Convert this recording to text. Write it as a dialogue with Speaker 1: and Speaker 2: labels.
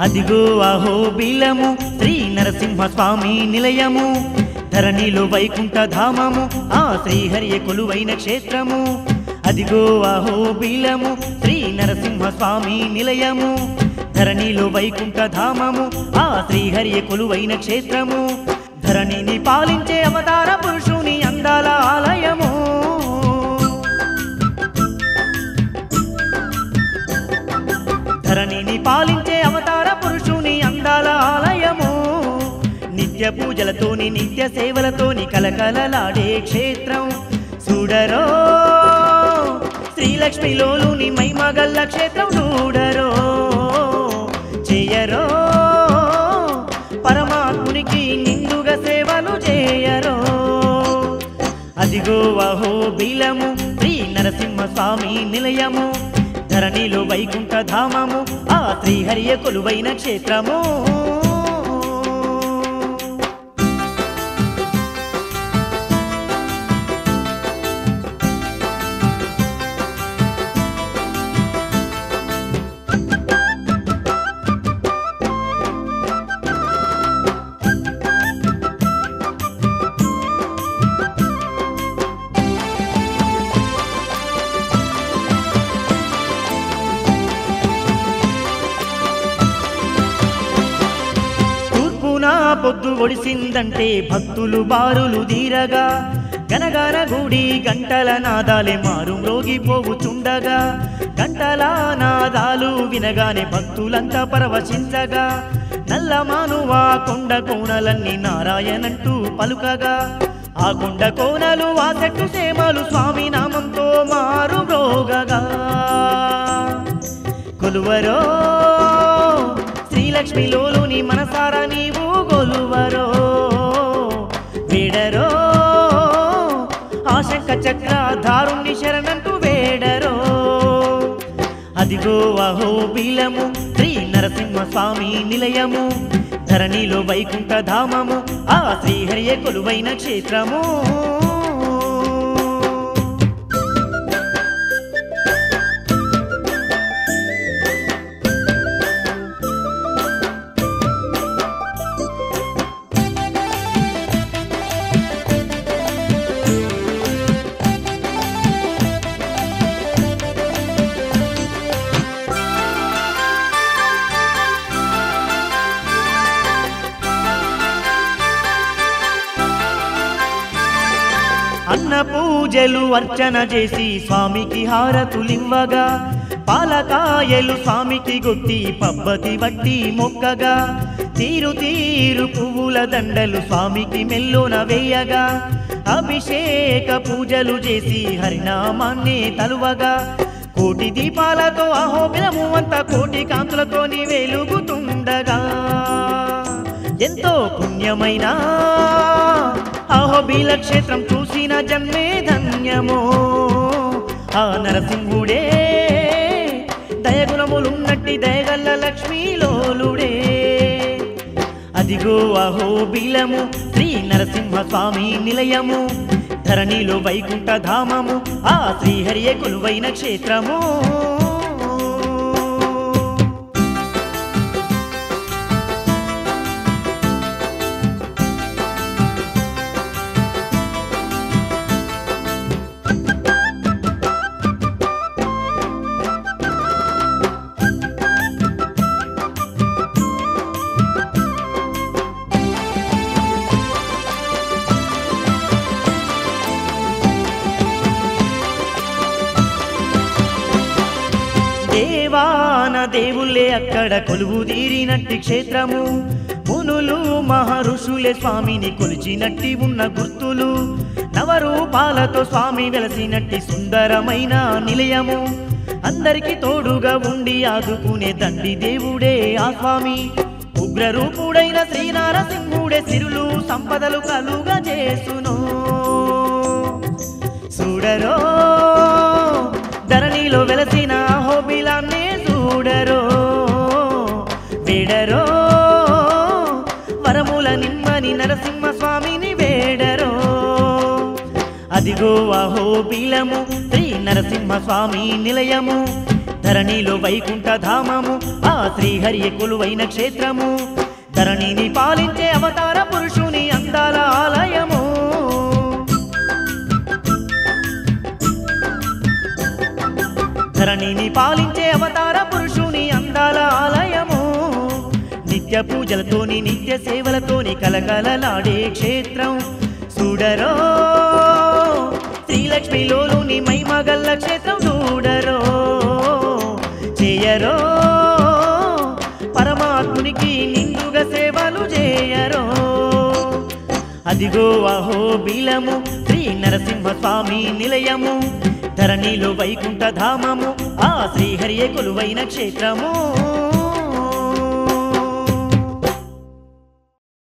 Speaker 1: అదిగో అహో బీలము శ్రీ నరసింహ స్వామి నిలయము ధరణిలో వైకుంఠ ధామము ఆ శ్రీహరియ కొలువైన క్షేత్రము అదిగో అహో బీలము శ్రీ నరసింహ స్వామి నిలయము ధరణిలో వైకుంఠ ధామము ఆ శ్రీహరియ కొలువైన క్షేత్రము ధరణిని పాలించే అవతార పురుషుని అందాల ఆలయము ధరణిని పాలించే అవతార పురుషుని అందాల ఆలయము నిత్య పూజలతోని నిత్య సేవలతోని కలకలలాడే క్షేత్రం చూడరో శ్రీలక్ష్మిలోని మైమగల్ల క్షేత్రం చూడరో చేయరో పరమాత్మునికి నిండుగా సేవలు చేయరో అదిగో అహో బీలము శ్రీ నరసింహ స్వామి నిలయము ధరణిలో వైకుంఠ ధామము ఆ శ్రీహరియ కొలువైన క్షేత్రము తూర్పున పొద్దు ఒడిసిందంటే భక్తులు బారులు దీరగా గనగన గుడి గంటల నాదాలే మారు మ్రోగిపోవుచుండగా గంటల నాదాలు వినగానే భక్తులంతా పరవశించగా నల్లమానువా కొండ కోనలన్నీ నారాయణంటూ పలుకగా ఆ కొండ కోనలు ఆ చెట్టు సేమలు స్వామి నామంతో మారు మ్రోగగా కొలువరో శ్రీలక్ష్మిలోని మనసారా నీవు గొలువరో వేడరో ఆశంక చక్ర దారుణ్ణి శరణంటూ వేడరో అదిగో అహో బీలము శ్రీ నరసింహ స్వామి నిలయము ధరణిలో వైకుంఠ ధామము ఆ శ్రీహరియ కొలువైన క్షేత్రము అన్న పూజలు అర్చన చేసి స్వామికి హారతులివ్వగా పాలకాయలు స్వామికి గొట్టి పబ్బతి వట్టి మొక్కగా తీరు తీరు పువ్వుల దండలు స్వామికి మెల్లోన వేయగా అభిషేక పూజలు చేసి హరినామాన్ని తలువగా కోటి దీపాలతో అహోబిలము అంత కోటి కాంతులతోని వెలుగుతుండగా ఎంతో పుణ్యమైన అహోబీల క్షేత్రం చూసిన జన్మే ధన్యమో ఆ నరసింహుడే దయగుణములున్నట్టి దయగల్ల లక్ష్మీలోలుడే అదిగో అహోబీలము శ్రీ నరసింహ స్వామి నిలయము ధరణిలో వైకుంఠ ధామము ఆ శ్రీహరియ కొలువైన క్షేత్రము దేవాన దేవుళ్ళే అక్కడ కొలువు తీరినట్టి క్షేత్రము మునులు మహర్షులే స్వామిని కొలిచినట్టి ఉన్న గుర్తులు నవరూపాలతో స్వామి వెలసినట్టి సుందరమైన నిలయము అందరికి తోడుగా ఉండి ఆదుకునే తండ్రి దేవుడే ఆ స్వామి ఉగ్రరూపుడైన శ్రీనారసింహుడే సిరులు సంపదలు కలుగా చేసును చూడరో ధరణిలో వెలసిన హోబిలాన్నే చూడరో వేడరో వరముల నిమ్మని నరసింహ స్వామిని వేడరో అదిగో అహోబిలము శ్రీ నరసింహ స్వామి నిలయము ధరణిలో వైకుంఠ ధామము ఆ శ్రీహరి కొలువైన క్షేత్రము ధరణిని పాలించే అవతార పురుషుని అందాల ఆలయము ధరణిని పాలించే అవతార పురుషుని అందాల ఆలయము నిత్య పూజలతోని నిత్య సేవలతోని కలకలలాడే క్షేత్రం చూడరో శ్రీలక్ష్మిలోని మైమగల్ల క్షేత్రం చూడరో చేయరో పరమాత్మునికి నిండుగా సేవలు చేయరో అదిగో అహో బిలము శ్రీ నరసింహ స్వామి నిలయము ధరణిలో వైకుంఠ ధామము ఆ శ్రీహరియే కొలువైన క్షేత్రము